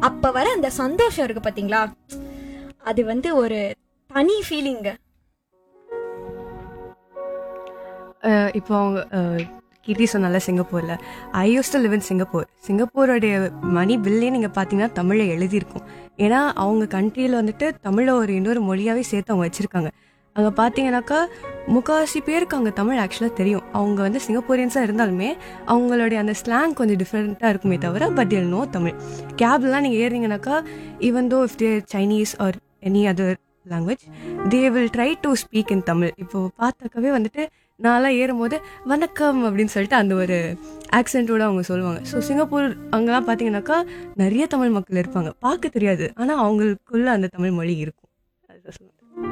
அப்ப வர அந்த சந்தோஷம் இருக்கு பாத்தீங்களா அது வந்து ஒரு தனி ஃபீலிங்க அஹ் இப்போ அவங்க அஹ், கீர்த்தி சொன்னால சிங்கப்பூரில் I use to live in Singapore சிங்கப்பூரோடைய மணி பில்லே நீங்கள் பார்த்தீங்கன்னா தமிழில் எழுதியிருக்கும் ஏன்னா அவங்க கண்ட்ரியில் வந்துட்டு தமிழை ஒரு இன்னொரு மொழியாகவே சேர்த்து அவங்க வச்சுருக்காங்க அங்கே பார்த்தீங்கன்னாக்கா முக்கால்வாசி பேருக்கு அங்கே தமிழ் ஆக்சுவலாக தெரியும் அவங்க வந்து சிங்கப்பூரியன்ஸாக இருந்தாலுமே அவங்களுடைய அந்த ஸ்லாங் கொஞ்சம் டிஃப்ரெண்ட்டாக இருக்குமே தவிர பட் எல் நோ தமிழ் கேப்லாம் நீங்கள் ஏறினீங்கனாக்கா even though if there Chinese are any other language they will try to speak in Tamil இப்போ பார்த்தாக்கவே வந்துட்டு நான்லாம் ஏறும்போது வணக்கம் அப்படின்னு சொல்லிட்டு அந்த ஒரு ஆக்சென்ட்டோட அவங்க சொல்லுவாங்க ஸோ சிங்கப்பூர் அங்கெல்லாம் பார்த்தீங்கன்னாக்கா நிறைய தமிழ் மக்கள் இருப்பாங்க பார்க்க தெரியாது ஆனால் அவங்களுக்குள்ள அந்த தமிழ் மொழி இருக்கும் அதுதான் சொல்லுவேன்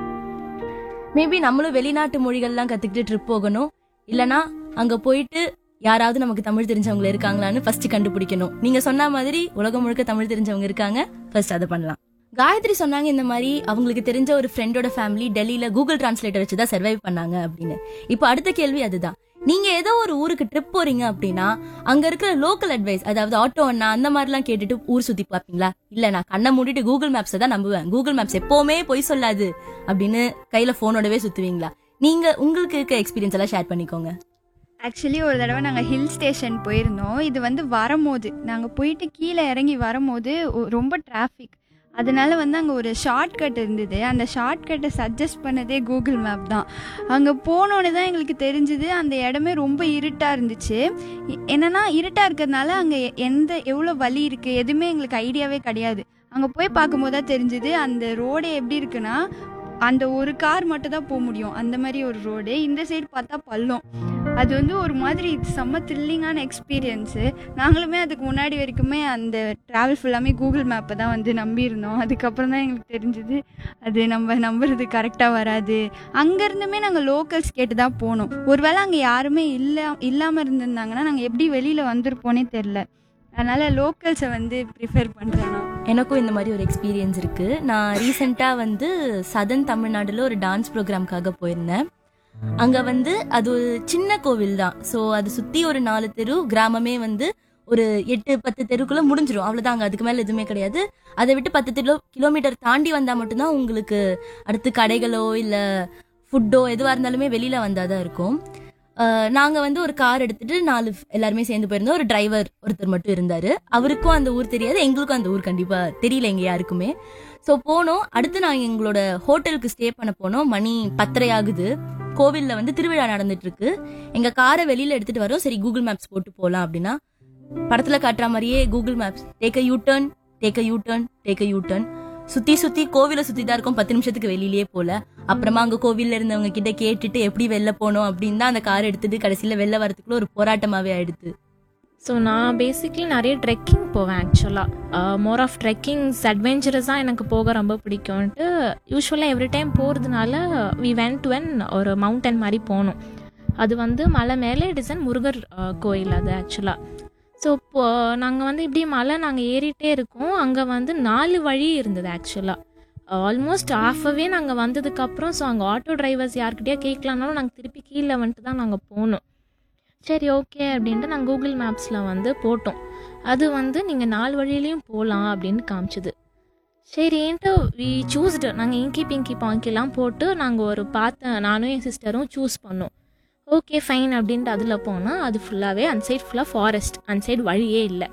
மேபி நம்மளும் வெளிநாட்டு மொழிகள்லாம் கத்துக்கிட்டு ட்ரிப் போகணும் இல்லனா அங்க போயிட்டு யாராவது நமக்கு தமிழ் தெரிஞ்சவங்க இருக்காங்களான்னு ஃபர்ஸ்ட் கண்டுபிடிக்கணும் நீங்க சொன்ன மாதிரி உலகம் முழுக்க தமிழ் தெரிஞ்சவங்க இருக்காங்க ஃபர்ஸ்ட் அதை பண்ணலாம் காயத்ரி சொன்னாங்க இந்த மாதிரி அவங்களுக்கு தெரிஞ்ச ஒரு ஃப்ரெண்டோட ஃபேமிலி டெல்லியில கூகுள் டிரான்ஸ்லேட்டர் வச்சு தான் சர்வைவ் பண்ணாங்க அப்படின்னு இப்போ அடுத்த கேள்வி அதுதான் நீங்க ஏதோ ஒரு ஊருக்கு ட்ரிப் போறீங்க அப்படின்னா அங்க இருக்கிற லோக்கல் அட்வைஸ் அதாவது ஆட்டோ அண்ணா அந்த மாதிரிலாம் கேட்டுட்டு ஊர் சுத்தி பாப்பீங்களா இல்ல நான் கண்ணை மூடிட்டு கூகுள் மேப்ஸை தான் நம்புவேன் கூகுள் மேப்ஸ் எப்பவுமே பொய் சொல்லாது அப்படின்னு கையில போனோடவே சுத்துவீங்களா நீங்க உங்களுக்கு இருக்க எக்ஸ்பீரியன்ஸ் எல்லாம் ஷேர் பண்ணிக்கோங்க ஆக்சுவலி ஒரு தடவை நாங்கள் ஹில் ஸ்டேஷன் போயிருந்தோம் இது வந்து வரும்போது நாங்கள் போயிட்டு கீழே இறங்கி வரும்போது ஒ- ரொம்ப டிராஃபிக் அதனால வந்து அங்கே ஒரு ஷார்ட்கட் இருந்தது அந்த ஷார்ட்கட்டை சஜஸ்ட் பண்ணதே கூகுள் மேப் தான் அங்கே போனோன்னு தான் எங்களுக்கு தெரிஞ்சுது அந்த இடமே ரொம்ப இருட்டாக இருந்துச்சு எ- என்னன்னா இருட்டாக இருக்கிறதுனால அங்கே எந்த எவ்வளோ வழி இருக்குது எதுவுமே எங்களுக்கு ஐடியாவே கிடையாது அங்கே போய் பார்க்கும்போது தான் தெரிஞ்சுது அந்த ரோடே எப்படி இருக்குன்னா அந்த ஒரு கார் மட்டும் தான் போக முடியும் அந்த மாதிரி ஒரு ரோடு இந்த சைடு பார்த்தா பள்ளம் அது வந்து ஒரு மாதிரி செம்ம த்ரில்லிங்கான எக்ஸ்பீரியன்ஸு நாங்களுமே அதுக்கு முன்னாடி வரைக்குமே அந்த ட்ராவல் ஃபுல்லாமே கூகுள் மேப்பை தான் வந்து நம்பியிருந்தோம் அதுக்கப்புறம் தான் எங்களுக்கு தெரிஞ்சுது அது நம்ம நம்புறது கரெக்டாக வராது அங்கேருந்துமே நாங்கள் லோக்கல்ஸ் கேட்டு தான் போனோம் ஒருவேளை அங்கே யாருமே இல்லை இல்லாமல் இருந்திருந்தாங்கன்னா நாங்கள் எப்படி வெளியில் வந்திருப்போனே தெரில அதனால் லோக்கல்ஸை வந்து ப்ரிஃபர் பண்ணுறேன் நான் எனக்கும் இந்த மாதிரி ஒரு எக்ஸ்பீரியன்ஸ் இருக்கு நான் ரீசெண்டா வந்து சதன் தமிழ்நாடுல ஒரு டான்ஸ் ப்ரோக்ராம்காக போயிருந்தேன் அங்க வந்து அது ஒரு சின்ன கோவில் தான் ஸோ அது சுத்தி ஒரு நாலு தெரு கிராமமே வந்து ஒரு எட்டு பத்து தெருக்குள்ள முடிஞ்சிரும் அவ்வளவுதான் அங்க அதுக்கு மேல எதுவுமே கிடையாது அதை விட்டு பத்து கிலோ கிலோமீட்டர் தாண்டி வந்தா மட்டும்தான் உங்களுக்கு அடுத்து கடைகளோ இல்ல ஃபுட்டோ எதுவா இருந்தாலுமே வெளியில வந்தாதான் இருக்கும் அஹ் நாங்க வந்து ஒரு கார் எடுத்துட்டு நாலு எல்லாருமே சேர்ந்து போயிருந்தோம் ஒரு டிரைவர் ஒருத்தர் மட்டும் இருந்தாரு அவருக்கும் அந்த ஊர் தெரியாது எங்களுக்கும் அந்த ஊர் கண்டிப்பா தெரியல எங்க யாருக்குமே ஸோ போனோம் அடுத்து நாங்க எங்களோட ஹோட்டலுக்கு ஸ்டே பண்ண போனோம் மணி பத்தரை ஆகுது கோவில்ல வந்து திருவிழா நடந்துட்டு இருக்கு எங்க காரை வெளியில எடுத்துட்டு வரோம் சரி கூகுள் மேப்ஸ் போட்டு போலாம் அப்படின்னா படத்துல காட்டுற மாதிரியே Google maps take a U turn take a U turn take a U turn சுத்தி சுத்தி கோவில சுத்தி தான் இருக்கும் பத்து நிமிஷத்துக்கு வெளியிலேயே போல அப்புறமா அங்க கோவில்ல இருந்தவங்க கிட்ட கேட்டுட்டு எப்படி வெளில போனோம் அப்படின்னு தான் அந்த கார் எடுத்துட்டு கடைசியில வெளில வரதுக்குள்ள ஒரு போராட்டமாவே ஆயிடுது ஸோ நான் பேசிக்லி நிறைய ட்ரெக்கிங் போவேன் ஆக்சுவலாக மோர் ஆஃப் ட்ரெக்கிங்ஸ் அட்வென்ச்சரஸாக எனக்கு போக ரொம்ப பிடிக்கும்ன்ட்டு யூஸ்வலாக எவ்ரி டைம் போகிறதுனால வி வென் டு வென் ஒரு மவுண்டன் மாதிரி போனோம் அது வந்து மலை மேலே டிசைன் முருகர் அஹ், கோயில் அது ஆக்சுவலாக ஸோ இப்போ நாங்கள் வந்து இப்படி மலை நாங்கள் ஏறிட்டே இருக்கோம் அங்கே வந்து நாலு வழி இருந்தது ஆக்சுவலாக ஆல்மோஸ்ட் ஆஃபவே நாங்கள் வந்ததுக்கப்புறம் ஸோ அங்கே ஆட்டோ டிரைவர்ஸ் யார்கிட்டயா கேட்கலான்னாலும் நாங்கள் திருப்பி கீழே வந்துட்டு தான் நாங்கள் போனோம் சரி ஓகே அப்படின்ட்டு நாங்கள் கூகுள் மேப்ஸில் வந்து போட்டோம் அது வந்து நீங்கள் நாலு வழியிலையும் போகலாம் அப்படின்னு காமிச்சுது சரின்ட்டு வி சூஸ்டு நாங்கள் இங்கி பிங்கி பாங்கிலாம் போட்டு நாங்கள் ஒரு பார்த்த நானும் என் சிஸ்டரும் சூஸ் பண்ணோம் ஓகே ஃபைன் அப்படின்ட்டு அதில் போனால் அது ஃபுல்லாகவே அந்த சைடு ஃபுல்லாக ஃபாரஸ்ட் அந்த சைடு வழியே இல்லை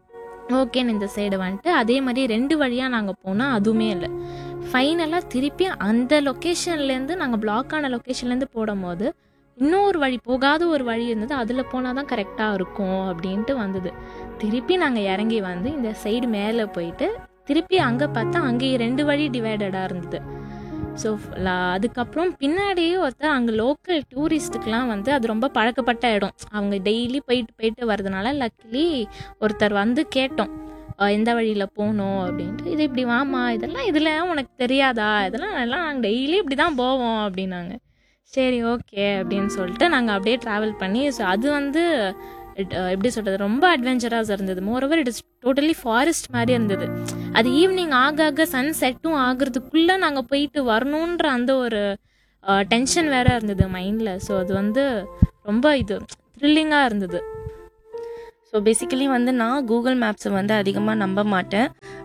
ஓகேன்னு இந்த சைடு வந்துட்டு அதே மாதிரி ரெண்டு வழியாக நாங்கள் போனால் அதுவுமே இல்லை ஃபைனலாக திருப்பி அந்த லொக்கேஷன்லேருந்து நாங்கள் பிளாக் ஆன லொக்கேஷன்லேருந்து போடும்போது இன்னொரு வழி போகாத ஒரு வழி இருந்தது அதில் போனால் தான் கரெக்டாக இருக்கும் அப்படின்ட்டு வந்தது திருப்பி நாங்கள் இறங்கி வந்து இந்த சைடு மேலே போயிட்டு திருப்பி அங்கே பார்த்தா அங்கேயே ரெண்டு வழி டிவைடடாக இருந்தது ஸோ அதுக்கப்புறம் பின்னாடியே ஒருத்தர் அங்கே லோக்கல் டூரிஸ்ட்டுக்கெலாம் வந்து அது ரொம்ப பழக்கப்பட்ட இடம் அவங்க டெய்லி போயிட்டு போயிட்டு வரதுனால லக்கிலி ஒருத்தர் வந்து கேட்டோம் அஹ் எந்த வழியில் போகணும் அப்படின்ட்டு இது இப்படி வாமா இதெல்லாம் இதில் உனக்கு தெரியாதா இதெல்லாம் எல்லாம் நாங்கள் டெய்லி இப்படி தான் போவோம் அப்படின்னாங்க சரி ஓகே அப்படின்னு சொல்லிட்டு நாங்கள் அப்படியே ட்ராவல் பண்ணி ஸோ அது வந்து it, அஹ், எப்படி சொல்கிறது ரொம்ப அட்வென்ச்சரஸாக இருந்தது moreover it is totally forest மாதிரி இருந்தது அது ஈவினிங் ஆக ஆக சன் செட்டும் ஆகுறதுக்குள்ளே நாங்கள் போயிட்டு வரணுன்ற அந்த ஒரு டென்ஷன் வேற இருந்தது மைண்டில் ஸோ அது வந்து ரொம்ப இது த்ரில்லிங்காக இருந்தது ஸோ பேசிக்கலி வந்து நான் கூகுள் மேப்ஸை வந்து அதிகமாக நம்ப மாட்டேன்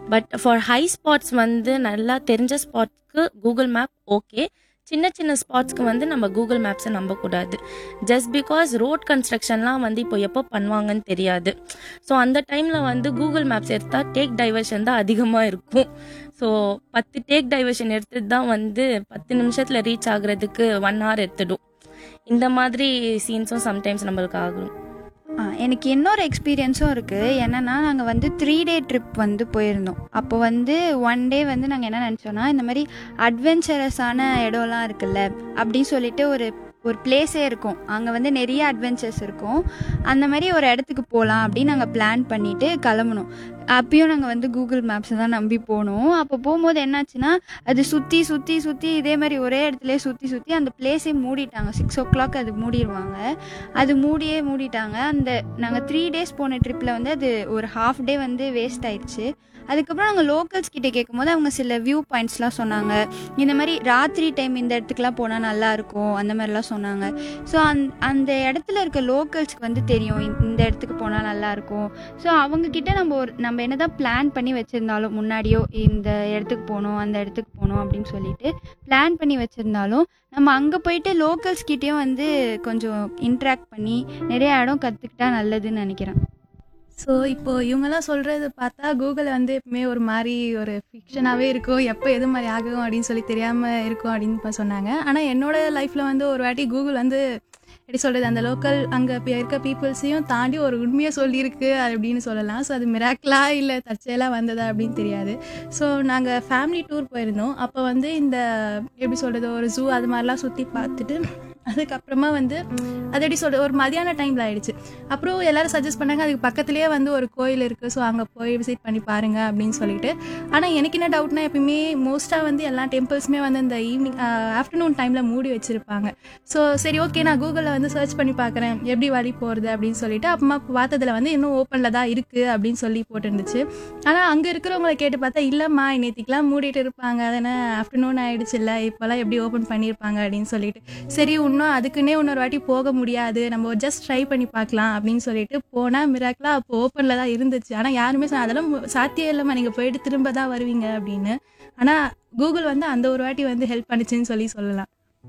பட் ஃபார் ஹை ஸ்பாட்ஸ் வந்து நல்லா தெரிஞ்ச ஸ்பாட்ஸ்க்கு கூகுள் மேப் ஓகே சின்ன சின்ன ஸ்பாட்ஸ்க்கு வந்து நம்ம கூகுள் மேப்ஸை நம்பக்கூடாது ஜஸ்ட் பிகாஸ் ரோட் கன்ஸ்ட்ரக்ஷன்லாம் வந்து இப்போ எப்போ பண்ணுவாங்கன்னு தெரியாது ஸோ அந்த டைமில் வந்து கூகுள் மேப்ஸ் எடுத்தால் டேக் டைவர்ஷன் தான் அதிகமாக இருக்கும் ஸோ பத்து டேக் டைவர்ஷன் எடுத்துட்டு தான் வந்து பத்து நிமிஷத்தில் ரீச் ஆகுறதுக்கு ஒன் ஹவர் எடுத்துடும் இந்த மாதிரி சீன்ஸும் சம்டைம்ஸ் நம்மளுக்கு ஆகும் ஆ, எனக்கு இன்னொரு எக்ஸ்பீரியன்ஸும் இருக்குது என்னென்னா நாங்கள் வந்து த்ரீ டே ட்ரிப் வந்து போயிருந்தோம் அப்போ வந்து ஒன் டே வந்து நாங்கள் என்ன நினச்சோன்னா இந்த மாதிரி அட்வென்ச்சரஸான இடம்லாம் இருக்குல்ல அப்படின்னு சொல்லிட்டு ஒரு ஒரு பிளேஸே இருக்கும் அங்கே வந்து நிறைய அட்வென்ச்சர்ஸ் இருக்கும் அந்த மாதிரி ஒரு இடத்துக்கு போகலாம் அப்படின்னு நாங்கள் பிளான் பண்ணிவிட்டு கிளம்புனோம் அப்பயும் நாங்கள் வந்து கூகுள் மேப்ஸை தான் நம்பி போனோம் அப்போ போகும்போது என்னாச்சுன்னா அது சுற்றி சுற்றி சுற்றி இதே மாதிரி ஒரே இடத்துல சுற்றி சுற்றி அந்த பிளேஸே மூடிட்டாங்க சிக்ஸ் ஓ கிளாக் அது மூடிடுவாங்க அது மூடியே மூடிட்டாங்க அந்த நாங்கள் த்ரீ டேஸ் போன ட்ரிப்பில் வந்து அது ஒரு ஹாஃப் டே வந்து வேஸ்ட் ஆயிடுச்சு அதுக்கப்புறம் நாங்கள் லோக்கல்ஸ் கிட்ட கேட்கும்போது அவங்க சில வியூ பாயிண்ட்ஸ்லாம் சொன்னாங்க இந்த மாதிரி ராத்திரி டைம் இந்த இடத்துக்குலாம் போனால் நல்லா இருக்கும் அந்த மாதிரிலாம் சொன்னாங்க ஸோ அந் அந்த இடத்துல இருக்க லோக்கல்ஸ்க்கு வந்து தெரியும் இந்த- இந்த இடத்துக்கு போனால் நல்லா இருக்கும் ஸோ அவங்க கிட்ட நம்ம ஒரு நம்ம என்னதான் பிளான் பண்ணி வச்சிருந்தாலும் முன்னாடியோ இந்த இடத்துக்கு போகணும் அந்த இடத்துக்கு போகணும் அப்படின்னு சொல்லிட்டு பிளான் பண்ணி வச்சிருந்தாலும் நம்ம அங்கே போயிட்டு லோக்கல்ஸ் கிட்டேயும் வந்து கொஞ்சம் இன்ட்ராக்ட் பண்ணி நிறைய இடம் கற்றுக்கிட்டா நல்லதுன்னு நினைக்கிறேன் ஸோ இப்போ இவங்கெல்லாம் சொல்கிறது பார்த்தா கூகுள் வந்து எப்பவுமே ஒரு மாதிரி ஒரு ஃபிக்ஷனாகவே இருக்கும் எப்போ எது மாதிரி ஆகும் அப்படின்னு சொல்லி தெரியாமல் இருக்கும் அப்படின்னு இப்ப சொன்னாங்க ஆனால் என்னோட லைஃப்பில் வந்து ஒரு வாட்டி கூகுள் வந்து எப்படி சொல்கிறது அந்த லோக்கல் அங்கே இருக்க பீப்புள்ஸையும் தாண்டி ஒரு உண்மையை சொல்லியிருக்கு அப்படின்னு சொல்லலாம் ஸோ அது மிராக்கிளா இல்லை தற்செயலாக வந்ததா அப்படின்னு தெரியாது ஸோ நாங்கள் ஃபேமிலி டூர் போயிருந்தோம் அப்போ வந்து இந்த எப்படி சொல்கிறது ஒரு ஜூ அது மாதிரிலாம் சுற்றி பார்த்துட்டு அதுக்கப்புறமா வந்து அது எப்படி சொல்கிறது ஒரு மதியான டைமில் ஆயிடுச்சு அப்புறம் எல்லாரும் சஜஸ்ட் பண்ணாங்க அதுக்கு பக்கத்துலேயே வந்து ஒரு கோயில் இருக்குது ஸோ அங்கே போய் விசிட் பண்ணி பாருங்க அப்படின்னு சொல்லிட்டு ஆனால் எனக்கு என்ன டவுட்னா எப்பயுமே மோஸ்ட்டாக வந்து எல்லா டெம்பிள்ஸுமே வந்து இந்த ஈவினிங் ஆஃப்டர்நூன் டைமில் மூடி வச்சுருப்பாங்க ஸோ சரி ஓகே நான் கூகுளில் வந்து சர்ச் பண்ணி பார்க்குறேன் எப்படி வழி போகிறது அப்படின்னு சொல்லிட்டு அப்புறமா பார்த்ததுல வந்து இன்னும் ஓப்பனில் தான் இருக்குது அப்படின்னு சொல்லி போட்டுருந்துச்சு ஆனால் அங்கே இருக்கிறவங்கள கேட்டு பார்த்தா இல்லைம்மா நேற்றுக்கெலாம் மூடிட்டு இருப்பாங்க அதனால் ஆஃப்டர்நூன் ஆயிடுச்சு இல்லை இப்போல்லாம் எப்படி ஓப்பன் பண்ணியிருப்பாங்க அப்படின்னு சொல்லிட்டு சரி இன்னும் அதுக்குன்னே இன்னொரு வாட்டி போக முடியாது நம்ம ஜஸ்ட் ட்ரை பண்ணி பார்க்கலாம் அப்படின்னு சொல்லிட்டு போனால் மிராக்கலாக அப்போ ஓப்பனில் தான் இருந்துச்சு ஆனால் யாருமே சொன்னா, அதெல்லாம் மு- சாத்தியம் இல்லைம்மா நீங்கள் போயிட்டு திரும்ப தான் வருவீங்க அப்படின்னு ஆனால் கூகுள் வந்து அந்த ஒரு வாட்டி வந்து ஹெல்ப் பண்ணுச்சுன்னு சொல்லி சொல்லலாம்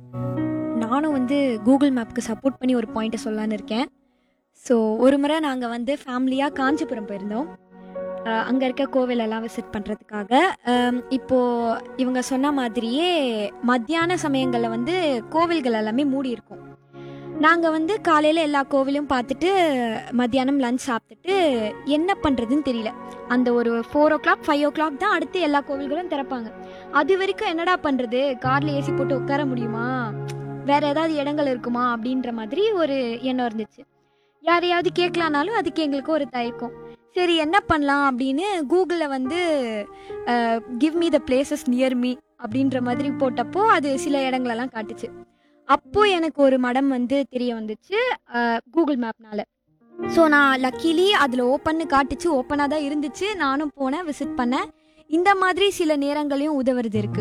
நானும் வந்து கூகுள் மேப்க்கு சப்போர்ட் பண்ணி ஒரு பாயிண்ட்டை சொல்லலான்னு இருக்கேன் ஸோ ஒரு முறை நாங்கள் வந்து ஃபேமிலியாக காஞ்சிபுரம் போயிருந்தோம் அங்கே இருக்க கோவில் எல்லாம் விசிட் பண்ணுறதுக்காக இப்போது இவங்க சொன்ன மாதிரியே மத்தியான சமயங்களில் வந்து கோவில்கள் எல்லாமே மூடி இருக்கும் நாங்கள் வந்து காலையில் எல்லா கோவிலையும் பார்த்துட்டு மத்தியானம் லஞ்ச் சாப்பிட்டுட்டு என்ன பண்ணுறதுன்னு தெரியல அந்த ஒரு four o'clock five o'clock தான் அடுத்து எல்லா கோவில்களும் திறப்பாங்க அது வரைக்கும் என்னடா பண்ணுறது காரில் ஏசி போட்டு உட்கார முடியுமா வேற ஏதாவது இடங்கள் இருக்குமா அப்படின்ற மாதிரி ஒரு எண்ணம் இருந்துச்சு யாரையாவது கேட்கலானாலும் அதுக்கு எங்களுக்கு ஒரு தயக்கம் சரி என்ன பண்ணலாம் அப்படின்னு கூகுளில் வந்து give me the places near me அப்படின்ற மாதிரி போட்டப்போ அது சில இடங்களெல்லாம் காட்டுச்சு அப்போ எனக்கு ஒரு மடம் வந்து தெரிய வந்துச்சு கூகுள் மேப்னால ஸோ நான் லக்கிலி அதில் ஓப்பன்னு காட்டுச்சு ஓப்பனாக தான் இருந்துச்சு நானும் போனேன் விசிட் பண்ணேன் இந்த மாதிரி சில நேரங்களையும் உதவுறது இருக்கு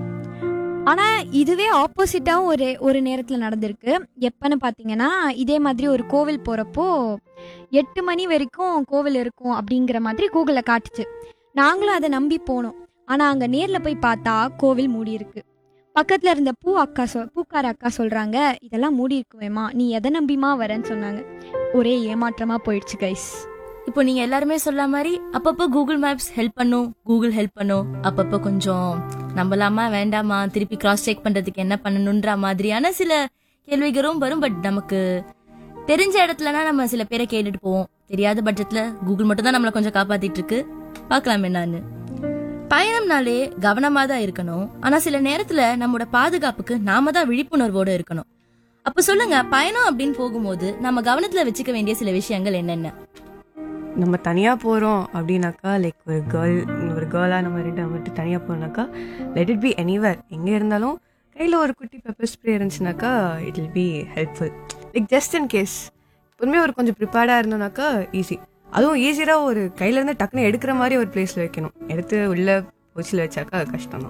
ஆனால் இதுவே ஆப்போசிட்டாகவும் ஒரு ஒரு நேரத்தில் நடந்திருக்கு எப்பன்னு பார்த்தீங்கன்னா இதே மாதிரி ஒரு கோவில் போகிறப்போ எட்டு மணி வரைக்கும் கோவில் இருக்கும் அப்படிங்கிற மாதிரி கூகுளில் காட்டுச்சு நாங்களும் அதை நம்பி போனோம் ஆனால் அங்கே நேரில் போய் பார்த்தா கோவில் மூடி இருக்கு பக்கத்தில் இருந்த பூ அக்கா சொ பூக்கார அக்கா சொல்கிறாங்க இதெல்லாம் மூடி இருக்குவேம்மா நீ எதை நம்பிமா வரேன்னு சொன்னாங்க ஒரே ஏமாற்றமாக போயிடுச்சு கைஸ் இப்போ நீங்க எல்லாருமே சொல்ல மாதிரி அப்பப்போ கூகுள் மேப்ஸ் ஹெல்ப் பண்ணும் கூகுள் ஹெல்ப் பண்ணும் அப்பப்போ கொஞ்சம் நம்பலாமா வேண்டாமா திருப்பி கிராஸ் செக் பண்றதுக்கு என்ன பண்ணணுன்ற மாதிரியான சில கேள்விகளும் வரும் பட் நமக்கு தெரிஞ்ச இடத்துலனா நம்ம சில பேரை கேட்டுட்டு போவோம் தெரியாத பட்சத்துல கூகுள் மட்டும் தான் நம்மளை கொஞ்சம் காப்பாத்திட்டு இருக்கு பார்க்கலாம் என்னன்னு பயணம்னாலே கவனமா தான் இருக்கணும் ஆனா சில நேரத்துல நம்மளோட பாதுகாப்புக்கு நாம தான் விழிப்புணர்வோட இருக்கணும் அப்ப சொல்லுங்க பயணம் அப்படின்னு போகும்போது நம்ம கவனத்துல வச்சுக்க வேண்டிய சில விஷயங்கள் என்னென்ன நம்ம தனியாக போகிறோம் அப்படின்னாக்கா லைக் ஒரு கேர்ள் ஒரு கேர்ளாக நம்ம ரெண்டு மட்டும் தனியாக போகிறோம்னாக்கா லெட் இட் பி எனிவேர் எங்கே இருந்தாலும் கையில் ஒரு குட்டி பெப்பர் ஸ்ப்ரே இருந்துச்சுனாக்கா it will be helpful like just in case எப்பவுமே ஒரு கொஞ்சம் ப்ரிப்பேர்டாக இருந்தோம்னாக்கா ஈஸி அதுவும் ஈஸியாக ஒரு கையிலேருந்து டக்குன்னு எடுக்கிற மாதிரி ஒரு பிளேஸில் வைக்கணும் எடுத்து உள்ள பூச்சியில் வச்சாக்கா அது கஷ்டம் தான்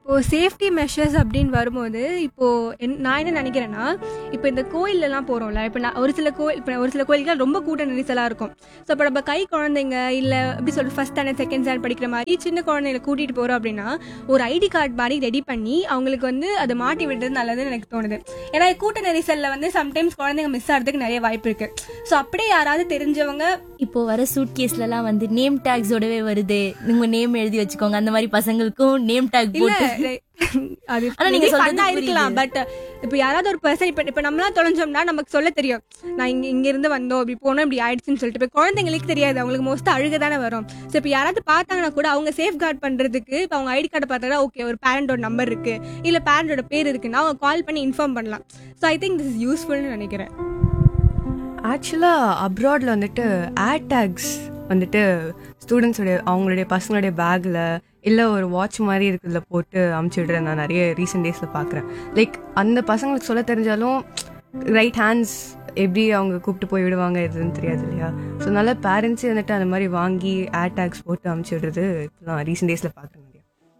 இப்போது சேஃப்டி மெஷர்ஸ் அப்படின்னு வரும்போது இப்போது என் நான் என்ன நினைக்கிறேன்னா இப்போ இந்த கோயிலெலாம் போகிறோம்ல இப்போ நான் ஒரு சில கோயில் இப்போ ஒரு சில கோயில்கள் ரொம்ப கூட்ட நெரிசலாக இருக்கும் ஸோ இப்போ நம்ம கை குழந்தைங்க இல்லை எப்படி சொல்றது ஃபஸ்ட் ஸ்டாண்டர்ட் செகண்ட் ஸ்டாண்டர்ட் படிக்கிற மாதிரி சின்ன குழந்தைங்களை கூட்டிகிட்டு போகிறோம் அப்படின்னா ஒரு ஐடி கார்டு மாதிரி ரெடி பண்ணி அவங்களுக்கு வந்து அதை மாட்டி விடுறது நல்லதுன்னு எனக்கு தோணுது ஏன்னா கூட்ட நெரிசலில் வந்து சம்டைம்ஸ் குழந்தைங்க மிஸ் ஆகிறதுக்கு நிறைய வாய்ப்பு இருக்குது ஸோ அப்படியே யாராவது தெரிஞ்சவங்க இப்போ வர சூட் கேஸ்லலாம் வந்து நேம் டேக்ஸோடவே வருது உங்க நேம் எழுதி வச்சுக்கோங்க அந்த மாதிரி பசங்களுக்கும் நேம் டேக் இல்ல போட்டு அது ஆனா நீங்க maybe சொல்றது fun ஆ இருக்கலாம் பட் இப்போ யாராவது ஒரு பர்சன் இப்போ இப்போ நம்மளாம் தொலைஞ்சோம்னா நமக்கு சொல்ல தெரியும் நான் இங்க இங்க இருந்து வந்தோம் இப்படி போனோம் இப்படி ஆயிடுச்சுன்னு சொல்லிட்டு இப்போ குழந்தைங்களுக்கு தெரியாது அவங்களுக்கு மோஸ்ட் அழுக தானே வரும் ஸோ இப்போ யாராவது பார்த்தாங்கன்னா கூட அவங்க சேஃப் கார்டு பண்றதுக்கு இப்போ அவங்க ஐடி கார்டை பார்த்தா ஓகே ஒரு பேரண்டோட நம்பர் இருக்கு இல்ல பேரண்டோட பேர் இருக்குன்னா அவங்க கால் பண்ணி இன்ஃபார்ம் பண்ணலாம் so I think this is யூஸ்ஃபுல்னு நினைக்கிறேன் ஆக்சுவலாக அப்ராடில் வந்துட்டு ஏர் டேக்ஸ் வந்துட்டு ஸ்டூடெண்ட்ஸோடைய அவங்களுடைய பசங்களுடைய பேக்கில் இல்லை ஒரு வாட்ச் மாதிரி இருக்கிறதுல போட்டு அமுச்சு விடுற நான் நிறைய ரீசெண்ட் டேஸில் பார்க்குறேன் லைக் அந்த பசங்களுக்கு சொல்ல தெரிஞ்சாலும் ரைட் ஹேண்ட்ஸ் எப்படி அவங்க கூப்பிட்டு போய் விடுவாங்க எதுன்னு தெரியாது இல்லையா ஸோ நல்ல பேரண்ட்ஸே வந்துட்டு அந்த மாதிரி வாங்கி ஏர் டேக்ஸ் போட்டு அமுச்சு விடுறது இப்போலாம் ரீசெண்ட் டேஸில் பார்க்குறேன் நிறையா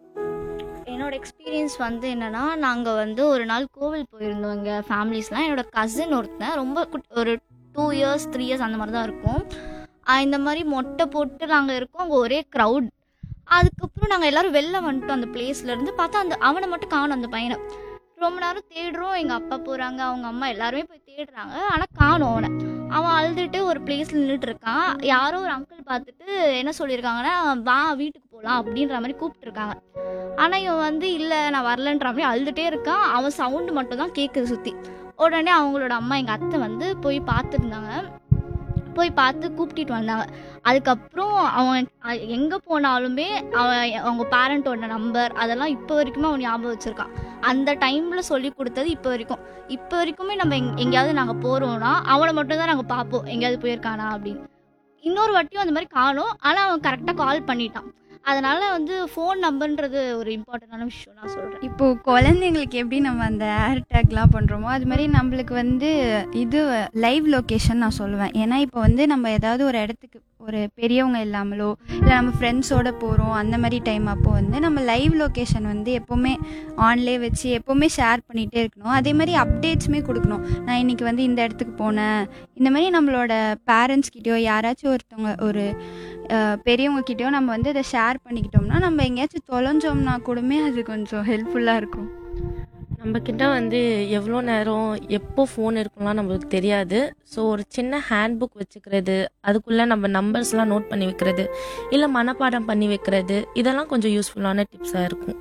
என்னோட எக்ஸ்பீரியன்ஸ் வந்து என்னன்னா நாங்கள் வந்து ஒரு நாள் கோவில் போயிருந்தோம் எங்கள் ஃபேமிலிஸ்லாம் என்னோட கசின் ஒருத்தன் ரொம்ப குட்- ஒரு டூ இயர்ஸ் த்ரீ இயர்ஸ் அந்த மாதிரி தான் இருக்கும் ஆஹ் இந்த மாதிரி மொட்டை போட்டு நாங்கள் இருக்கோம் அங்கே ஒரே க்ரௌட் அதுக்கப்புறம் நாங்கள் எல்லாரும் வெளில வந்துட்டோம் அந்த பிளேஸ்ல இருந்து பார்த்தா அந்த அவனை மட்டும் காணும் அந்த பையனை ரொம்ப நேரம் தேடுறோம் எங்கள் அப்பா போகிறாங்க அவங்க அம்மா எல்லாருமே போய் தேடுறாங்க ஆனால் காணும் அவனை அவன் அழுதுட்டு ஒரு பிளேஸில் நின்றுட்டு இருக்கான் யாரோ ஒரு அங்கிள் பார்த்துட்டு என்ன சொல்லியிருக்காங்கன்னா வா வீட்டுக்கு போகலாம் அப்படின்ற மாதிரி கூப்பிட்டுருக்காங்க ஆனால் இவன் வந்து இல்லை நான் வரலன்ற மாதிரி அழுதுகிட்டே இருக்கான் அவன் சவுண்டு மட்டும் தான் கேட்குது சுற்றி உடனே அவங்களோட அம்மா எங்கள் அத்தை வந்து போய் பார்த்துருந்தாங்க போய் பார்த்து கூப்பிட்டுட்டு வந்தாங்க அதுக்கப்புறம் அவன் எங்கே போனாலுமே அவன் அவங்க பேரண்ட்டோட நம்பர் அதெல்லாம் இப்போ வரைக்குமே அவன் ஞாபகம் வச்சுருக்கான் அந்த டைமில் சொல்லி கொடுத்தது இப்போ வரைக்கும் இப்போ வரைக்குமே நம்ம எங் எங்கேயாவது நாங்கள் போகிறோம்னா அவனை மட்டும் தான் நாங்கள் பார்ப்போம் எங்கேயாவது போயிருக்கானா அப்படின்னு இன்னொரு வாட்டியும் அந்த மாதிரி காணும் ஆனால் அவன் கரெக்டாக கால் பண்ணிட்டான் அதனால வந்து ஃபோன் நம்பர்ன்றது ஒரு இம்பார்ட்டண்டான விஷயம் நான் சொல்கிறேன் இப்போ குழந்தைங்களுக்கு எப்படி நம்ம அந்த ஏர் டேக்லாம் பண்ணுறோமோ அது மாதிரி நம்மளுக்கு வந்து இது லைவ் லொக்கேஷன் நான் சொல்லுவேன் ஏன்னா இப்போ வந்து நம்ம ஏதாவது ஒரு இடத்துக்கு ஒரு பெரியவங்க இல்லாமலோ இல்லை நம்ம ஃப்ரெண்ட்ஸோட போகிறோம் அந்த மாதிரி டைம் அப்போ வந்து நம்ம லைவ் லொக்கேஷன் வந்து எப்போவுமே ஆன்லேயே வச்சு எப்போவுமே ஷேர் பண்ணிகிட்டே இருக்கணும் அதே மாதிரி அப்டேட்ஸுமே கொடுக்கணும் நான் இன்னைக்கு வந்து இந்த இடத்துக்கு போனேன் இந்த மாதிரி நம்மளோட பேரண்ட்ஸ்கிட்டயோ யாராச்சும் ஒருத்தவங்க ஒரு அஹ், பெரியவங்க கிட்டயோ நம்ம வந்து இதை ஷேர் பண்ணிக்கிட்டோம்னா நம்ம எங்கேயாச்சும் தொலைஞ்சோம்னா கூடமே அது கொஞ்சம் ஹெல்ப்ஃபுல்லாக இருக்கும் நம்ம கிட்ட வந்து எவ்வளோ நேரம் எப்போ ஃபோன் இருக்கும்லாம் நம்மளுக்கு தெரியாது ஸோ ஒரு சின்ன ஹேண்ட் புக் வச்சுக்கிறது அதுக்குள்ளே நம்ம நம்பர்ஸ்லாம் நோட் பண்ணி வைக்கிறது இல்லை மனப்பாடம் பண்ணி வைக்கிறது இதெல்லாம் கொஞ்சம் யூஸ்ஃபுல்லான டிப்ஸாக இருக்கும்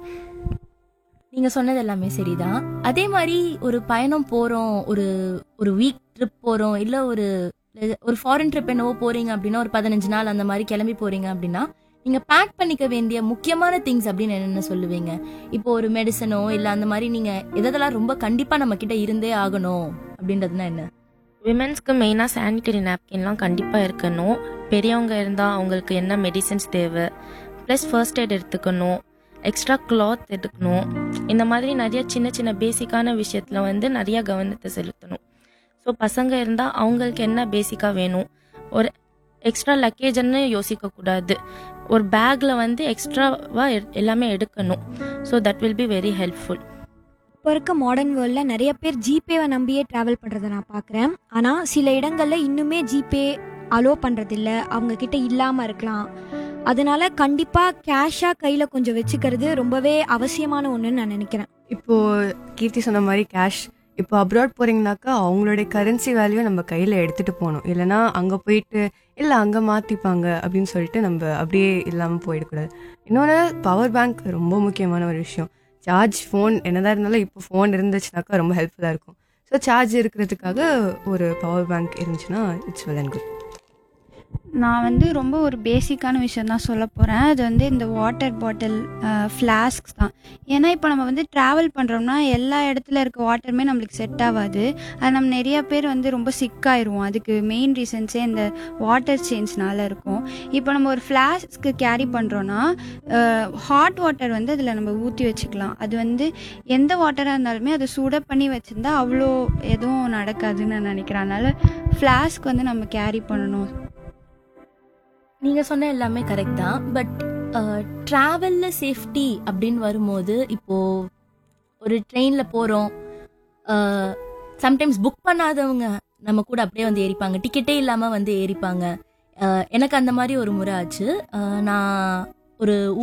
நீங்க சொன்னது எல்லாமே சரிதான் அதே மாதிரி ஒரு பயணம் போறோம் ஒரு ஒரு வீக் ட்ரிப் போறோம் இல்ல ஒரு ஒரு ஃபாரின் ட்ரிப் என்னவோ போறீங்க அப்படின்னா ஒரு பதினஞ்சு நாள் அந்த மாதிரி கிளம்பி போறீங்க அப்படின்னா நீங்க பேக் பண்ணிக்க வேண்டிய முக்கியமான திங்ஸ் அப்படின்னு என்னென்ன சொல்லுவீங்க இப்போ ஒரு மெடிசனோ இல்ல அந்த மாதிரி நீங்க எதெல்லாம் ரொம்ப கண்டிப்பா நம்ம கிட்ட இருந்தே ஆகணும் அப்படின்றதுனா என்ன விமென்ஸ்க்கு மெயினாக சானிட்டரி நாப்கின்லாம் கண்டிப்பாக இருக்கணும் பெரியவங்க இருந்தால் அவங்களுக்கு என்ன மெடிசன்ஸ் தேவை ப்ளஸ் ஃபர்ஸ்ட் எய்ட் எடுத்துக்கணும் எக்ஸ்ட்ரா கிளாத் எடுக்கணும் இந்த மாதிரி நிறைய சின்ன சின்ன பேசிக்கான விஷயத்தில் வந்து நிறைய கவனத்தை செலுத்தணும் ஸோ பசங்க இருந்தால் அவங்களுக்கு என்ன பேசிக்காக வேணும் ஒரு எக்ஸ்ட்ரா லக்கேஜ்னு யோசிக்கக்கூடாது ஒரு பேக்கில் வந்து எக்ஸ்ட்ராவாக எல்லாமே எடுக்கணும் so that will be very helpful இப்போ இருக்க மாடர்ன் வேர்ல்டில் நிறைய பேர் ஜிபேவை நம்பியே ட்ராவல் பண்ணுறதை நான் பார்க்குறேன் ஆனால் சில இடங்களில் இன்னுமே ஜிபே அலோ பண்ணுறதில்ல அவங்க கிட்ட இல்லாமல் இருக்கலாம் அதனால கண்டிப்பாக கேஷாக கையில் கொஞ்சம் வச்சுக்கிறது ரொம்பவே அவசியமான ஒன்றுன்னு நான் நினைக்கிறேன் இப்போ கீர்த்தி சொன்ன மாதிரி கேஷ் இப்போ அப்ராட் போறீங்கனாக்கா அவங்களுடைய கரன்சி வேல்யூ நம்ம கையில் எடுத்துட்டு போகணும் இல்லைன்னா அங்கே போயிட்டு இல்லை அங்கே மாற்றிப்பாங்க அப்படின்னு சொல்லிட்டு நம்ம அப்படியே இல்லாமல் போயிடக்கூடாது இன்னொன்று பவர் பேங்க் ரொம்ப முக்கியமான ஒரு விஷயம் சார்ஜ் ஃபோன் என்னதான் இருந்தாலும் இப்போ ஃபோன் இருந்துச்சுனாக்கா ரொம்ப ஹெல்ப்ஃபுல்லாக இருக்கும் ஸோ சார்ஜ் இருக்கிறதுக்காக ஒரு பவர் பேங்க் இருந்துச்சுன்னா இட்ஸ் வெல் அண்ட் குட் நான் வந்து ரொம்ப ஒரு பேசிக்கான விஷயம் தான் சொல்ல போகிறேன் அது வந்து இந்த வாட்டர் பாட்டில் ஃப்ளாஸ்க்ஸ் தான் ஏன்னா இப்போ நம்ம வந்து ட்ராவல் பண்ணுறோம்னா எல்லா இடத்துல இருக்க வாட்டருமே நம்மளுக்கு செட் ஆகாது அது நம்ம நிறைய பேர் வந்து ரொம்ப சிக்காயிருவோம் அதுக்கு மெயின் ரீசன்ஸே இந்த வாட்டர் சேஞ்ச்னால இருக்கும் இப்போ நம்ம ஒரு ஃப்ளாஸ்க்கு கேரி பண்ணுறோன்னா ஹாட் வாட்டர் வந்து அதில் நம்ம ஊற்றி வச்சுக்கலாம் அது வந்து எந்த வாட்டராக இருந்தாலுமே அதை சூட பண்ணி வச்சுருந்தா அவ்வளோ எதுவும் நடக்காதுன்னு நான் நினைக்கிறேன் அதனால் ஃப்ளாஸ்க் வந்து நம்ம கேரி பண்ணணும் நீங்க சொன்ன எல்லாமே கரெக்ட் தான் பட் ட்ராவலில் சேஃப்டி அப்படின்னு வரும்போது இப்போது ஒரு ட்ரெயினில் போகிறோம் சம்டைம்ஸ் புக் பண்ணாதவங்க நம்ம கூட அப்படியே வந்து ஏறிப்பாங்க டிக்கெட்டே இல்லாமல் வந்து ஏறிப்பாங்க அஹ் எனக்கு அந்த மாதிரி ஒரு முறை ஆச்சு அஹ் நான் ஒரு